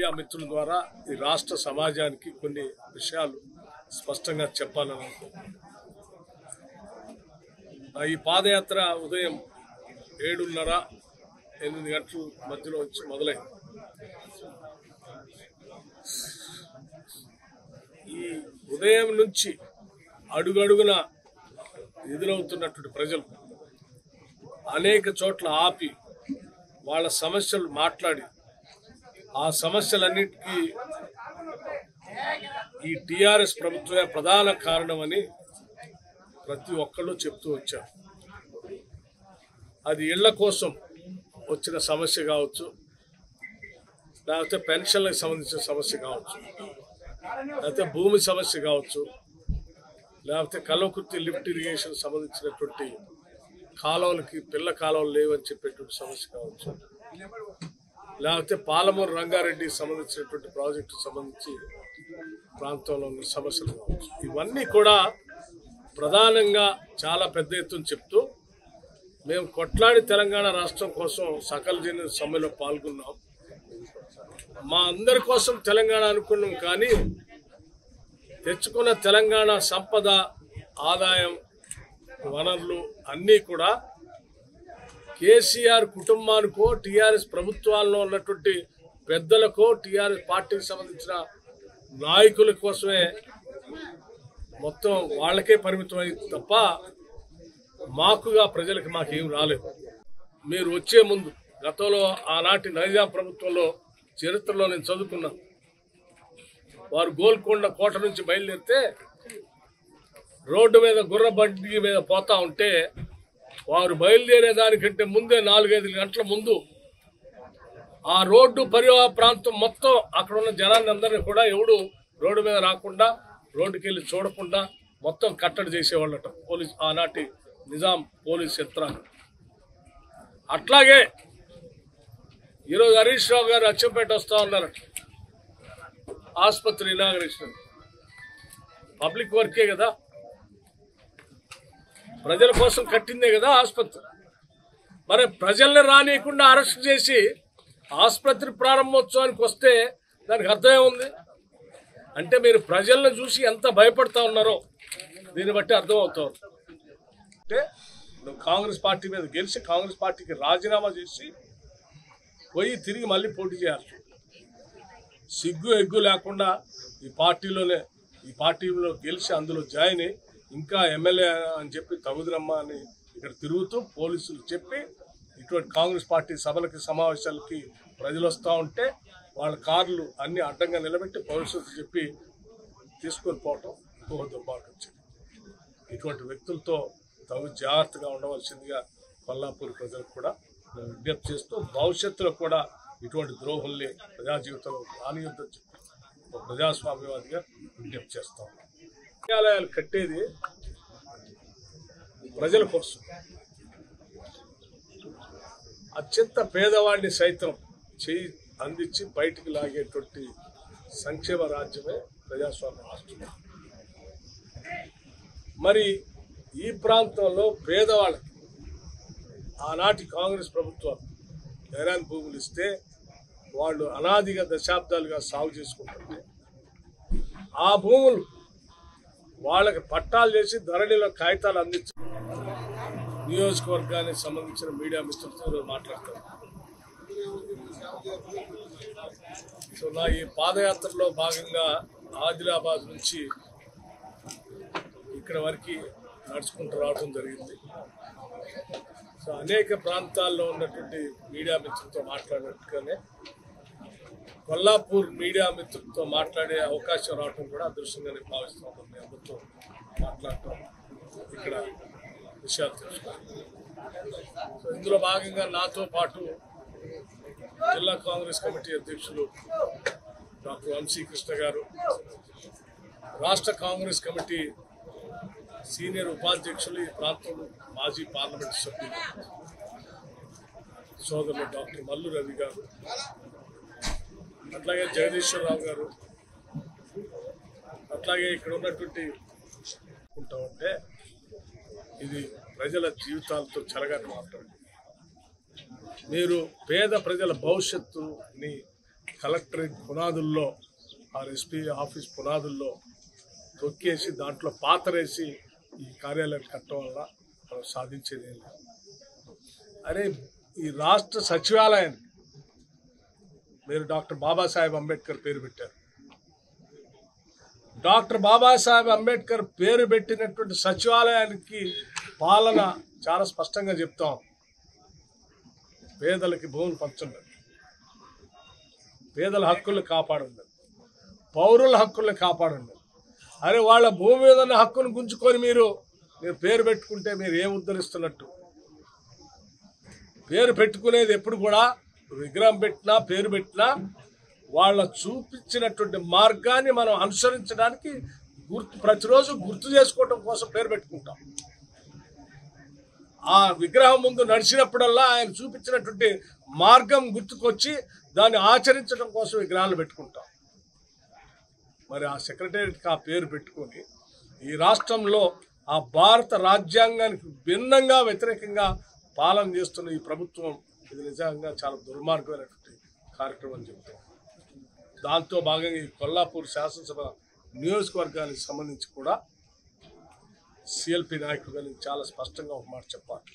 Media మిత్రుల ద్వారా ఈ రాష్ట్ర సమాజానికి కొన్ని విషయాలు స్పష్టంగా చెప్పాలని అనుకుంటున్నాను. నా ఈ పాదయాత్ర ఉదయం ఏడున్నర ఎనిమిది గంటల మధ్యలో వచ్చి మొదలైంది ఈ ఉదయం నుంచి అడుగడుగున ఎదురవుతున్నటువంటి ప్రజలు అనేక చోట్ల ఆపి వాళ్ళ సమస్యలు మాట్లాడి ఆ సమస్యలన్నిటికీ ఈ టిఆర్ఎస్ ప్రభుత్వమే ప్రధాన కారణమని ప్రతి ఒక్కళ్ళు చెప్తూ వచ్చారు అది ఇళ్ల కోసం వచ్చిన సమస్య కావచ్చు లేకపోతే పెన్షన్లకు సంబంధించిన సమస్య కావచ్చు లేకపోతే భూమి సమస్య కావచ్చు లేకపోతే కల్వకుర్తి లిఫ్ట్ ఇరిగేషన్ సంబంధించినటువంటి కాలువలకి పిల్ల కాలువలు లేవని చెప్పేటువంటి సమస్య కావచ్చు లేకపోతే పాలమూరు రంగారెడ్డికి సంబంధించినటువంటి ప్రాజెక్టు సంబంధించి ప్రాంతంలో ఉన్న సమస్యలు కావచ్చు ఇవన్నీ కూడా ప్రధానంగా చాలా పెద్ద ఎత్తున చెప్తూ మేము కొట్లాడి తెలంగాణ రాష్ట్రం కోసం సకల జన సమ్మెలో పాల్గొన్నాం మా అందరి కోసం తెలంగాణ అనుకున్నాం కానీ తెచ్చుకున్న తెలంగాణ సంపద ఆదాయం వనరులు అన్నీ కూడా కేసీఆర్ కుటుంబానికో టీఆర్ఎస్ ప్రభుత్వాల్లో ఉన్నటువంటి పెద్దలకో టీఆర్ఎస్ పార్టీకి సంబంధించిన నాయకుల కోసమే మొత్తం వాళ్ళకే పరిమితం అయింది తప్ప మాకుగా ప్రజలకు మాకేం రాలేదు మీరు వచ్చే ముందు గతంలో ఆనాటి నైజాం ప్రభుత్వంలో చరిత్రలో నేను చదువుకున్నాను వారు గోల్కొండ కోట నుంచి బయలుదేరితే రోడ్డు మీద గుర్ర బండి మీద పోతా ఉంటే వారు బయలుదేరే దానికంటే ముందే నాలుగైదు గంటల ముందు ఆ రోడ్డు పరివాహ ప్రాంతం మొత్తం అక్కడ ఉన్న జనాన్ని అందరినీ కూడా ఎవడు రోడ్డు మీద రాకుండా రోడ్డుకి వెళ్ళి చూడకుండా మొత్తం కట్టడి చేసేవాళ్ళట పోలీస్ ఆనాటి నిజాం పోలీస్ యంత్రాంగం అట్లాగే ఈరోజు హరీష్ రావు గారు అచ్చంపేట వస్తా ఉన్నారట ఆసుపత్రి ఇనాగరేషన్ పబ్లిక్ వర్కే కదా ప్రజల కోసం కట్టిందే కదా ఆసుపత్రి మరి ప్రజల్ని రానియకుండా అరెస్ట్ చేసి ఆసుపత్రి ప్రారంభోత్సవానికి వస్తే దానికి అర్థం ఏముంది అంటే మీరు ప్రజలను చూసి ఎంత భయపడతా ఉన్నారో దీన్ని బట్టి అర్థం అవుతారు అంటే నువ్వు కాంగ్రెస్ పార్టీ మీద గెలిచి కాంగ్రెస్ పార్టీకి రాజీనామా చేసి పోయి తిరిగి మళ్ళీ పోటీ చేయాలి సిగ్గు ఎగ్గు లేకుండా ఈ పార్టీలోనే ఈ పార్టీలో గెలిచి అందులో జాయిన్ అయ్యి ఇంకా ఎమ్మెల్యే అని చెప్పి తగుదరమ్మా అని ఇక్కడ తిరుగుతూ పోలీసులు చెప్పి ఇటువంటి కాంగ్రెస్ పార్టీ సభలకి సమావేశాలకి ప్రజలు వస్తూ ఉంటే వాళ్ళ కార్లు అన్ని అడ్డంగా నిలబెట్టి పోలీసులకు చెప్పి తీసుకొని పోవటం ఇంకో దుర్మార్గం వచ్చింది ఇటువంటి వ్యక్తులతో తగు జాగ్రత్తగా ఉండవలసిందిగా కొల్లాపూర్ ప్రజలకు కూడా నేను విజ్ఞప్తి చేస్తూ భవిష్యత్తులో కూడా ఇటువంటి ద్రోహుల్ని ప్రజా జీవితంలో రానియొద్దని చెప్పి ఒక ప్రజాస్వామ్యవాదిగా విజ్ఞప్తి చేస్తాం విద్యాలయాలు కట్టేది ప్రజల కోసం అత్యంత పేదవాడిని సైతం చేయి అందించి బయటికి లాగేటువంటి సంక్షేమ రాజ్యమే ప్రజాస్వామ్య రాష్ట్రం మరి ఈ ప్రాంతంలో పేదవాళ్ళకి ఆనాటి కాంగ్రెస్ ప్రభుత్వం ఎరాన్ భూములు ఇస్తే వాళ్ళు అనాదిగా దశాబ్దాలుగా సాగు చేసుకుంటుంటే ఆ భూములు వాళ్ళకి పట్టాలు చేసి ధరణిలో కాగితాలు అందించ నియోజకవర్గానికి సంబంధించిన మీడియా మిత్రులతో ఈరోజు మాట్లాడతారు సో నా ఈ పాదయాత్రలో భాగంగా ఆదిలాబాద్ నుంచి ఇక్కడ వరకు నడుచుకుంటూ రావడం జరిగింది సో అనేక ప్రాంతాల్లో ఉన్నటువంటి మీడియా మిత్రులతో మాట్లాడినట్టుగానే కొల్లాపూర్ మీడియా మిత్రులతో మాట్లాడే అవకాశం రావడం కూడా అదృష్టంగా నేను భావిస్తున్నాను మీ అందరితో మాట్లాడటం ఇక్కడ విషయాలు తెలుసుకోవాలి సో ఇందులో భాగంగా నాతో పాటు జిల్లా కాంగ్రెస్ కమిటీ అధ్యక్షులు డాక్టర్ వంశీ కృష్ణ గారు రాష్ట్ర కాంగ్రెస్ కమిటీ సీనియర్ ఉపాధ్యక్షులు ఈ ప్రాంతంలో మాజీ పార్లమెంట్ సభ్యులు సోదరులు డాక్టర్ మల్లు రవి గారు అట్లాగే జగదీశ్వరరావు గారు అట్లాగే ఇక్కడ ఉన్నటువంటి ఉంటా ఉంటే ఇది ప్రజల జీవితాలతో చెలగాట మాట్లాడు మీరు పేద ప్రజల భవిష్యత్తుని కలెక్టరేట్ పునాదుల్లో ఆర్ఎస్పీ ఆఫీస్ పునాదుల్లో తొక్కేసి దాంట్లో పాతరేసి ఈ కార్యాలయం కట్టడం వల్ల మనం సాధించేది ఏం లేదు అరే ఈ రాష్ట్ర సచివాలయాన్ని మీరు డాక్టర్ బాబాసాహెబ్ అంబేద్కర్ పేరు పెట్టారు డాక్టర్ బాబాసాహెబ్ అంబేద్కర్ పేరు పెట్టినటువంటి సచివాలయానికి పాలన చాలా స్పష్టంగా చెప్తాం పేదలకి భూములు పంచండి పేదల హక్కుల్ని కాపాడండి పౌరుల హక్కుల్ని కాపాడండి అరే వాళ్ళ భూమి మీద ఉన్న హక్కును గుంజుకొని మీరు మీరు పేరు పెట్టుకుంటే మీరు ఏం ఉద్ధరిస్తున్నట్టు పేరు పెట్టుకునేది ఎప్పుడు కూడా విగ్రహం పెట్టినా పేరు పెట్టినా వాళ్ళ చూపించినటువంటి మార్గాన్ని మనం అనుసరించడానికి గుర్తు ప్రతిరోజు గుర్తు చేసుకోవటం కోసం పేరు పెట్టుకుంటాం ఆ విగ్రహం ముందు నడిచినప్పుడల్లా ఆయన చూపించినటువంటి మార్గం గుర్తుకొచ్చి దాన్ని ఆచరించడం కోసం విగ్రహాలు పెట్టుకుంటాం మరి ఆ సెక్రటేరియట్కి ఆ పేరు పెట్టుకొని ఈ రాష్ట్రంలో ఆ భారత రాజ్యాంగానికి భిన్నంగా వ్యతిరేకంగా పాలన చేస్తున్న ఈ ప్రభుత్వం ఇది నిజంగా చాలా దుర్మార్గమైనటువంటి కార్యక్రమం అని చెప్తాం దాంతో భాగంగా ఈ కొల్లాపూర్ శాసనసభ నియోజకవర్గానికి సంబంధించి కూడా సిఎల్పి నాయకులు కానీ చాలా స్పష్టంగా ఒక మాట చెప్పాలి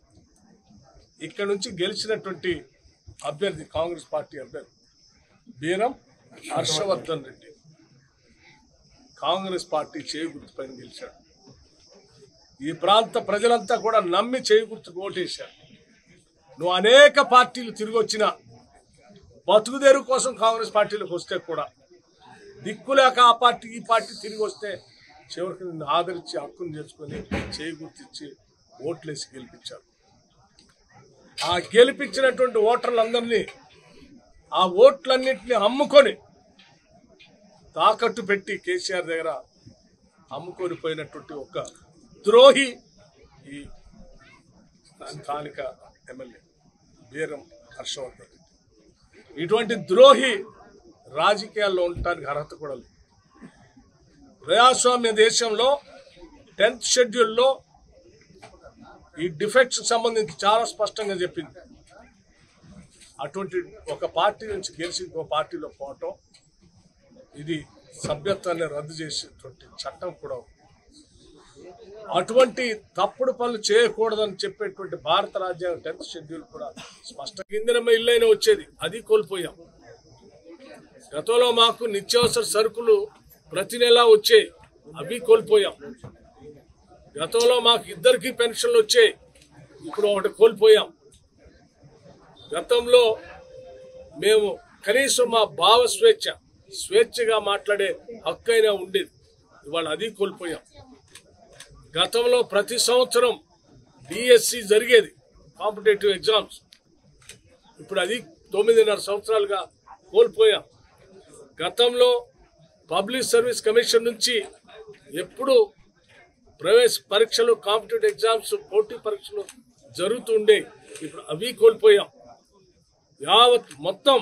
ఇక్కడ నుంచి గెలిచినటువంటి అభ్యర్థి కాంగ్రెస్ పార్టీ అభ్యర్థి బీరం హర్షవర్ధన్ రెడ్డి కాంగ్రెస్ పార్టీ చేయి గుర్తుపైన గెలిచాడు ఈ ప్రాంత ప్రజలంతా కూడా నమ్మి చేయి గుర్తుకు ఓటేశారు నువ్వు అనేక పార్టీలు తిరిగి వచ్చిన బతుకుదేరు కోసం కాంగ్రెస్ పార్టీలకు వస్తే కూడా దిక్కులేక ఆ పార్టీ ఈ పార్టీ తిరిగి వస్తే చివరికి నిన్ను ఆదరించి హక్కును చేసుకొని చేయి గుర్తిచ్చి ఓట్లేసి గెలిపించారు ఆ గెలిపించినటువంటి ఓటర్లందరినీ ఆ ఓట్లన్నింటినీ అమ్ముకొని తాకట్టు పెట్టి కేసీఆర్ దగ్గర అమ్ముకొని పోయినటువంటి ఒక ద్రోహి ఈ స్థానిక ఎమ్మెల్యే బీరం హర్షవర్ధన్ రెడ్డి ఇటువంటి ద్రోహి రాజకీయాల్లో ఉండటానికి అర్హత కూడా లేదు ప్రజాస్వామ్య దేశంలో టెన్త్ షెడ్యూల్లో ఈ డిఫెక్ట్స్ సంబంధించి చాలా స్పష్టంగా చెప్పింది అటువంటి ఒక పార్టీ నుంచి గెలిచి ఇంకో పార్టీలో పోవటం ఇది సభ్యత్వాన్ని రద్దు చేసేటువంటి చట్టం కూడా ఉంది. అటువంటి తప్పుడు పనులు చేయకూడదని చెప్పేటువంటి భారత రాజ్యాంగం టెన్త్ షెడ్యూల్ కూడా స్పష్టంగా ఇందిరమ్మ ఇల్లైనా వచ్చేది అది కోల్పోయాం గతంలో మాకు నిత్యావసర సరుకులు ప్రతి నెల వచ్చాయి అవి కోల్పోయాం గతంలో మాకు ఇద్దరికి పెన్షన్లు వచ్చాయి ఇప్పుడు ఒకటి కోల్పోయాం గతంలో మేము కనీసం మా భావ స్వేచ్ఛ స్వేచ్ఛగా మాట్లాడే హక్కు అయినా ఉండేది ఇవాళ అది కోల్పోయాం గతంలో ప్రతి సంవత్సరం డిఎస్సి జరిగేది కాంపిటేటివ్ ఎగ్జామ్స్ ఇప్పుడు అది తొమ్మిదిన్నర సంవత్సరాలుగా కోల్పోయాం గతంలో పబ్లిక్ సర్వీస్ కమిషన్ నుంచి ఎప్పుడు ప్రవేశ పరీక్షలు కాంపిటేటివ్ ఎగ్జామ్స్ పోటీ పరీక్షలు జరుగుతుండే ఇప్పుడు అవి కోల్పోయాం యావత్ మొత్తం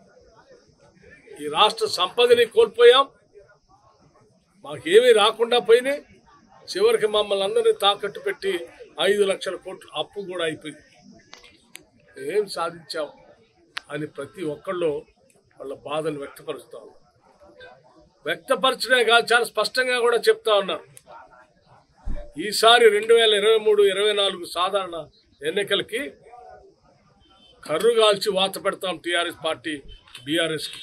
ఈ రాష్ట్ర సంపదని కోల్పోయాం మాకేమీ రాకుండా పోయినాయి చివరికి మమ్మల్ని అందరినీ తాకట్టు పెట్టి ఐదు లక్షల కోట్లు అప్పు కూడా అయిపోయింది ఏం సాధించాం అని ప్రతి ఒక్కళ్ళు వాళ్ళ బాధను వ్యక్తపరుస్తా ఉన్నారు వ్యక్తపరచడే కాదు చాలా స్పష్టంగా కూడా చెప్తా ఉన్నారు ఈసారి రెండు వేల ఇరవై మూడు ఇరవై నాలుగు సాధారణ ఎన్నికలకి కర్రు కాల్చి వాత పెడతాం టీఆర్ఎస్ పార్టీ బీఆర్ఎస్కి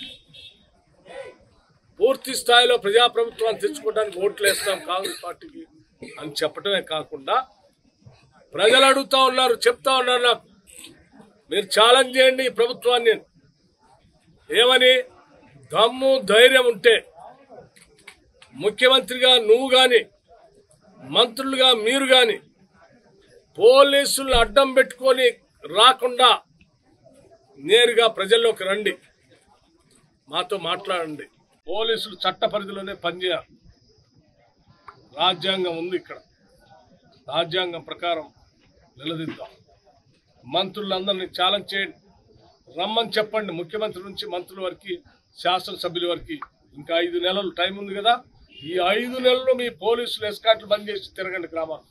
పూర్తి స్థాయిలో ప్రజాప్రభుత్వాన్ని తెచ్చుకోవడానికి ఓట్లు వేస్తాం కాంగ్రెస్ పార్టీకి అని చెప్పడమే కాకుండా ప్రజలు అడుగుతా ఉన్నారు చెప్తా ఉన్నారు నాకు మీరు ఛాలెంజ్ చేయండి ఈ ప్రభుత్వాన్ని ఏమని దమ్ము ధైర్యం ఉంటే ముఖ్యమంత్రిగా నువ్వు కానీ మంత్రులుగా మీరు కానీ పోలీసులను అడ్డం పెట్టుకొని రాకుండా నేరుగా ప్రజల్లోకి రండి మాతో మాట్లాడండి పోలీసులు చట్ట పరిధిలోనే పనిచేయాలి రాజ్యాంగం ఉంది ఇక్కడ రాజ్యాంగం ప్రకారం నిలదీద్దాం మంత్రులందరినీ ఛాలెంజ్ చేయండి రమ్మని చెప్పండి ముఖ్యమంత్రి నుంచి మంత్రుల వరకు శాసనసభ్యుల వరకు ఇంకా ఐదు నెలలు టైం ఉంది కదా ఈ ఐదు నెలలు మీ పోలీసులు ఎస్కాట్లు బంద్ చేసి తిరగండి గ్రామాలు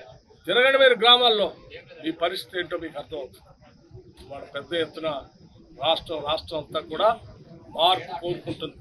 తిరగండి మీరు గ్రామాల్లో మీ పరిస్థితి ఏంటో మీకు అర్థమవుతుంది వాళ్ళ పెద్ద ఎత్తున రాష్ట్రం రాష్ట్రం అంతా కూడా మార్పు కోరుకుంటుంది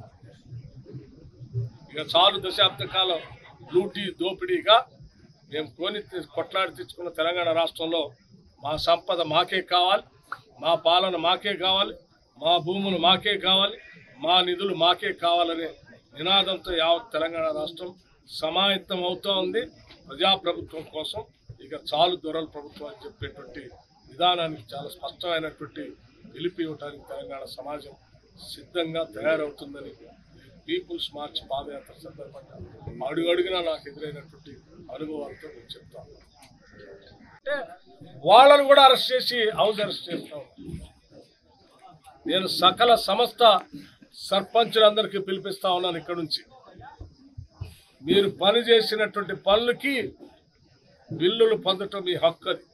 ఇక చాలు దశాబ్ద కాలం లూటీ దోపిడీగా మేము కొని తె- కొట్లాడి తెచ్చుకున్న తెలంగాణ రాష్ట్రంలో మా సంపద మాకే కావాలి మా పాలన మాకే కావాలి మా భూములు మాకే కావాలి మా నిధులు మాకే కావాలనే నినాదంతో యావత్ తెలంగాణ రాష్ట్రం సమాయత్తం అవుతూ ఉంది ప్రజాప్రభుత్వం కోసం ఇక చాలు దొరల ప్రభుత్వం అని చెప్పేటువంటి విధానానికి చాలా స్పష్టమైనటువంటి పిలుపు ఇవ్వడానికి తెలంగాణ సమాజం సిద్ధంగా తయారవుతుందని పీపుల్స్ మార్చ్ పాదయాత్ర సందర్భంగా అడుగు అడుగునా నాకు ఎదురైనటువంటి అనుభవాలతో నేను చెప్తాను అంటే వాళ్ళను కూడా అరెస్ట్ చేసి హౌస్ అరెస్ట్ చేస్తాం నేను సకల సమస్త సర్పంచులందరికీ పిలిపిస్తా ఉన్నాను ఇక్కడ నుంచి మీరు పని చేసినటువంటి పనులకి బిల్లులు పొందటం మీ హక్కు అది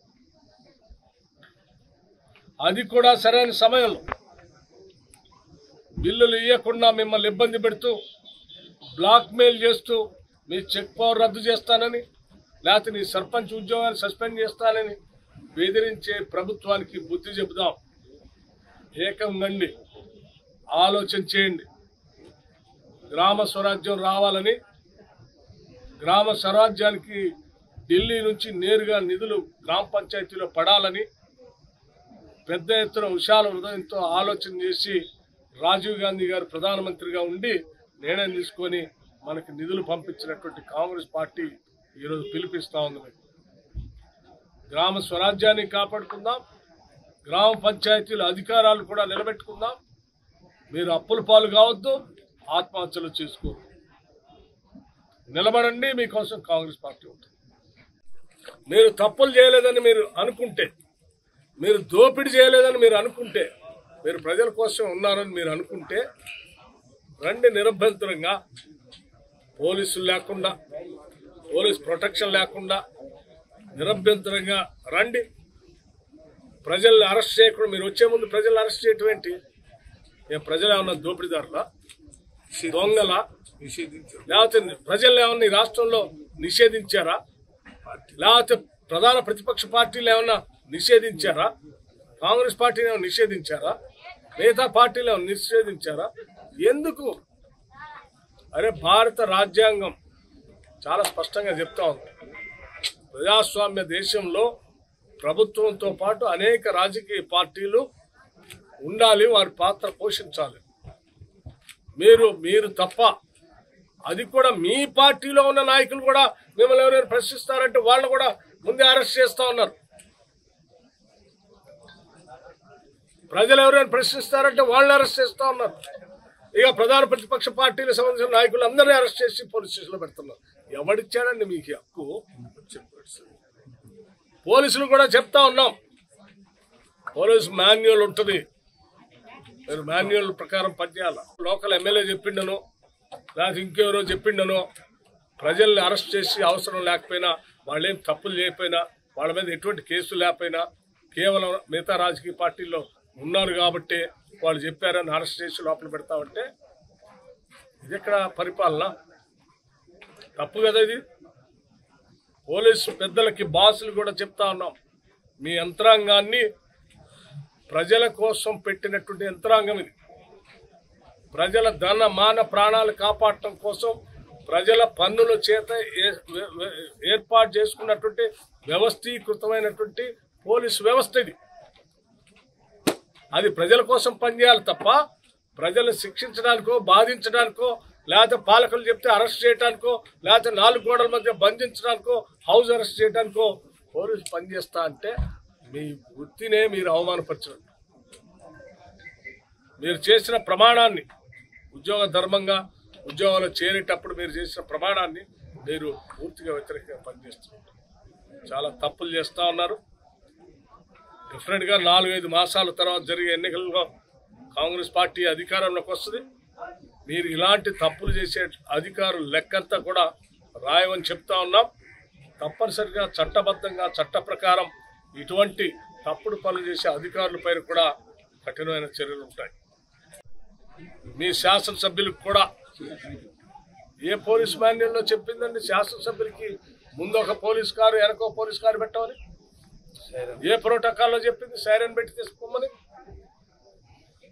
అది కూడా సరైన సమయంలో బిల్లులు ఇవ్వకుండా మిమ్మల్ని ఇబ్బంది పెడుతూ బ్లాక్మెయిల్ చేస్తూ మీ చెక్ పవర్ రద్దు చేస్తానని లేకపోతే నీ సర్పంచ్ ఉద్యోగాన్ని సస్పెండ్ చేస్తానని బెదిరించే ప్రభుత్వానికి బుద్ధి చెబుదాం ఏకం గండి ఆలోచన చేయండి గ్రామ స్వరాజ్యం రావాలని గ్రామ స్వరాజ్యానికి ఢిల్లీ నుంచి నేరుగా నిధులు గ్రామ పంచాయతీలో పడాలని పెద్ద ఎత్తున విశాల హృదయంతో ఆలోచన చేసి రాజీవ్ గాంధీ గారు ప్రధానమంత్రిగా ఉండి నిర్ణయం తీసుకొని మనకి నిధులు పంపించినటువంటి కాంగ్రెస్ పార్టీ ఈరోజు పిలిపిస్తా ఉంది మీకు గ్రామ స్వరాజ్యాన్ని కాపాడుకుందాం గ్రామ పంచాయతీల అధికారాలు కూడా నిలబెట్టుకుందాం మీరు అప్పుల పాలు కావద్దు ఆత్మహత్యలు చేసుకోరు నిలబడండి మీకోసం కాంగ్రెస్ పార్టీ ఉంటుంది మీరు తప్పులు చేయలేదని మీరు అనుకుంటే మీరు దోపిడీ చేయలేదని మీరు అనుకుంటే మీరు ప్రజల కోసం ఉన్నారని మీరు అనుకుంటే రండి నిరభ్యంతరంగా పోలీసులు లేకుండా పోలీస్ ప్రొటెక్షన్ లేకుండా నిరభ్యంతరంగా రండి ప్రజల్ని అరెస్ట్ చేయకుండా మీరు వచ్చే ముందు ప్రజల్ని అరెస్ట్ చేయటం ఏంటి ఏ ప్రజలు ఏమన్నా దోపిడీదారులా దొంగలా లేకపోతే ప్రజలు ఏమన్నా ఈ రాష్ట్రంలో నిషేధించారా లేకపోతే ప్రధాన ప్రతిపక్ష పార్టీలు ఏమన్నా నిషేధించారా కాంగ్రెస్ పార్టీని ఏమైనా నిషేధించారా మిగతా పార్టీలు ఏమైనా నిషేధించారా ఎందుకు అరే భారత రాజ్యాంగం చాలా స్పష్టంగా చెప్తా ఉంది ప్రజాస్వామ్య దేశంలో ప్రభుత్వంతో పాటు అనేక రాజకీయ పార్టీలు ఉండాలి వారి పాత్ర పోషించాలి మీరు మీరు తప్ప అది కూడా మీ పార్టీలో ఉన్న నాయకులు కూడా మిమ్మల్ని ఎవరైనా ప్రశ్నిస్తారంటే వాళ్ళు కూడా ముందే అరెస్ట్ చేస్తా ఉన్నారు ప్రజలు ఎవరైనా ప్రశ్నిస్తారంటే వాళ్ళని అరెస్ట్ చేస్తా ఉన్నారు ఇక ప్రధాన ప్రతిపక్ష పార్టీలకు సంబంధించిన నాయకులు అందరినీ అరెస్ట్ చేసి పోలీస్ స్టేషన్లో పెడుతున్నారు ఎవడిచ్చాడండి మీకు ఈ హక్కు పోలీసులు కూడా చెప్తా ఉన్నాం పోలీస్ మాన్యువల్ ఉంటుంది మీరు మాన్యువల్ ప్రకారం పనిచేయాలి లోకల్ ఎమ్మెల్యే చెప్పిండను లేకపోతే ఇంకెవరో చెప్పిండను ప్రజల్ని అరెస్ట్ చేసి అవసరం లేకపోయినా వాళ్ళేం తప్పులు చేయకపోయినా వాళ్ళ మీద ఎటువంటి కేసులు లేకపోయినా కేవలం మిగతా రాజకీయ పార్టీల్లో ఉన్నారు కాబట్టి వాళ్ళు చెప్పారని అరెస్ట్ చేసి లోపల పెడతామంటే ఇది ఎక్కడ పరిపాలన తప్పు కదా ఇది పోలీసు పెద్దలకి బాసులు కూడా చెప్తా ఉన్నాం మీ యంత్రాంగాన్ని ప్రజల కోసం పెట్టినటువంటి యంత్రాంగం ఇది ప్రజల ధన మాన ప్రాణాలు కాపాడటం కోసం ప్రజల పన్నుల చేత ఏ- వే- వే- ఏర్పాటు చేసుకున్నటువంటి వ్యవస్థీకృతమైనటువంటి పోలీసు వ్యవస్థ ఇది అది ప్రజల కోసం పనిచేయాలి తప్ప ప్రజలను శిక్షించడానికో బాధించడానికో లేకపోతే పాలకులు చెప్తే అరెస్ట్ చేయడానికో లేకపోతే నాలుగు గోడల మధ్య బంధించడానికో హౌస్ అరెస్ట్ చేయడానికో పోలీసు పనిచేస్తా అంటే మీ వృత్తినే మీరు అవమానపరచడం మీరు చేసిన ప్రమాణాన్ని ఉద్యోగ ధర్మంగా ఉద్యోగంలో చేరేటప్పుడు మీరు చేసిన ప్రమాణాన్ని మీరు పూర్తిగా వ్యతిరేకంగా పనిచేస్తున్నారు చాలా తప్పులు చేస్తా ఉన్నారు డెఫినెట్గా నాలుగైదు మాసాల తర్వాత జరిగే ఎన్నికల్లో కాంగ్రెస్ పార్టీ అధికారంలోకి వస్తుంది మీరు ఇలాంటి తప్పులు చేసే అధికారులు లెక్కంతా కూడా రాయమని చెప్తా ఉన్నాం తప్పనిసరిగా చట్టబద్ధంగా చట్ట ప్రకారం ఇటువంటి తప్పుడు పనులు చేసే అధికారుల పైన కూడా కఠినమైన చర్యలు ఉంటాయి మీ శాసనసభ్యులకు కూడా ఏ పోలీస్ మాన్యుల్లో చెప్పిందండి శాసనసభ్యులకి ముందు ఒక పోలీస్ కారు వెనక పోలీస్ కారు పెట్టమని ఏ ప్రోటోకాల్లో చెప్పింది సైరన్ పెట్టి తీసుకోమని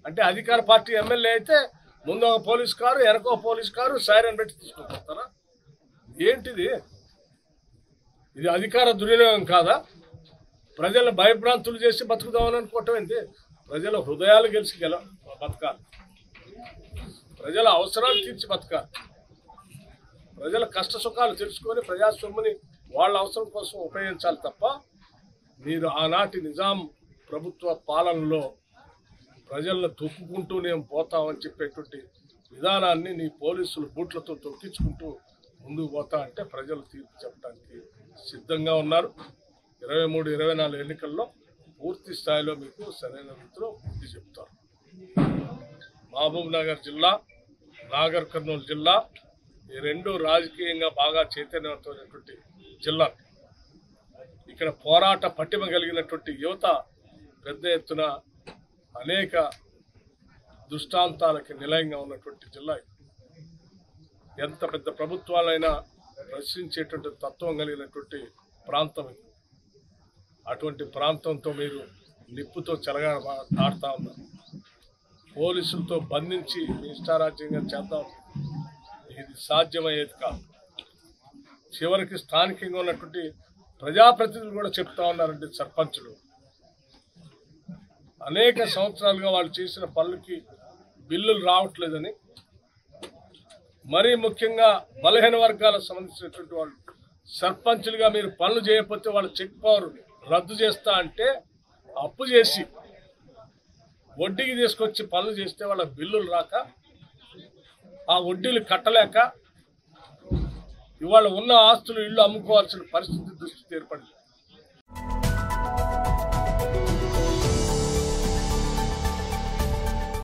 అంటే అధికార పార్టీ ఎమ్మెల్యే అయితే ముందు ఒక పోలీస్ కారు వెనక ఒక పోలీస్ కారు సైరన్ పెట్టి తీసుకొస్తారా ఏంటిది ఇది అధికార దుర్వినియోగం కాదా ప్రజలను భయభ్రాంతులు చేసి బతుకుదామని అనుకోవటం ఏంటి ప్రజల హృదయాలు గెలిచి గెల బతకాలి ప్రజల అవసరాలు తీర్చి బతకాలి ప్రజల కష్ట సుఖాలు తెలుసుకొని ప్రజాస్వామ్యని వాళ్ళ అవసరం కోసం ఉపయోగించాలి తప్ప మీరు ఆనాటి నిజాం ప్రభుత్వ పాలనలో ప్రజలను తొక్కుకుంటూ నేను పోతామని చెప్పేటువంటి విధానాన్ని నీ పోలీసులు బూట్లతో తొక్కించుకుంటూ ముందుకు పోతా అంటే ప్రజలు తీర్పు చెప్పడానికి సిద్ధంగా ఉన్నారు ఇరవై మూడు ఇరవై నాలుగు ఎన్నికల్లో పూర్తి స్థాయిలో మీకు సరైన రీతిలో బుద్ధి చెప్తారు మహబూబ్ నగర్ జిల్లా నాగర్ కర్నూలు జిల్లా ఈ రెండు రాజకీయంగా బాగా చైతన్యవంతమైనటువంటి జిల్లా ఇక్కడ పోరాట పట్టిమ కలిగినటువంటి యువత పెద్ద ఎత్తున అనేక దృష్టాంతాలకి నిలయంగా ఉన్నటువంటి జిల్లా ఇది. ఎంత పెద్ద ప్రభుత్వాలైనా ప్రశ్నించేటువంటి తత్వం కలిగినటువంటి ప్రాంతం ఇది అటువంటి ప్రాంతంతో మీరు నిప్పుతో చెలగా ఆడుతా ఉన్నారు పోలీసులతో బంధించి మీ ఇష్టారాజ్యంగా చేద్దాం ఇది సాధ్యమయ్యేది కాదు చివరికి స్థానికంగా ఉన్నటువంటి ప్రజాప్రతినిధులు కూడా చెప్తా ఉన్నారంటే సర్పంచులు అనేక సంవత్సరాలుగా వాళ్ళు చేసిన పనులకి బిల్లులు రావట్లేదని మరీ ముఖ్యంగా బలహీన వర్గాలకు సంబంధించినటువంటి వాళ్ళు సర్పంచులుగా మీరు పనులు చేయకపోతే వాళ్ళ చెక్ పవర్ రద్దు చేస్తా అంటే అప్పు చేసి వడ్డీకి తీసుకొచ్చి పనులు చేస్తే వాళ్ళ బిల్లులు రాక ఆ వడ్డీలు కట్టలేక ఇవాళ ఉన్న ఆస్తులు ఇల్లు అమ్ముకోవాల్సిన పరిస్థితి దృష్టి ఏర్పడింది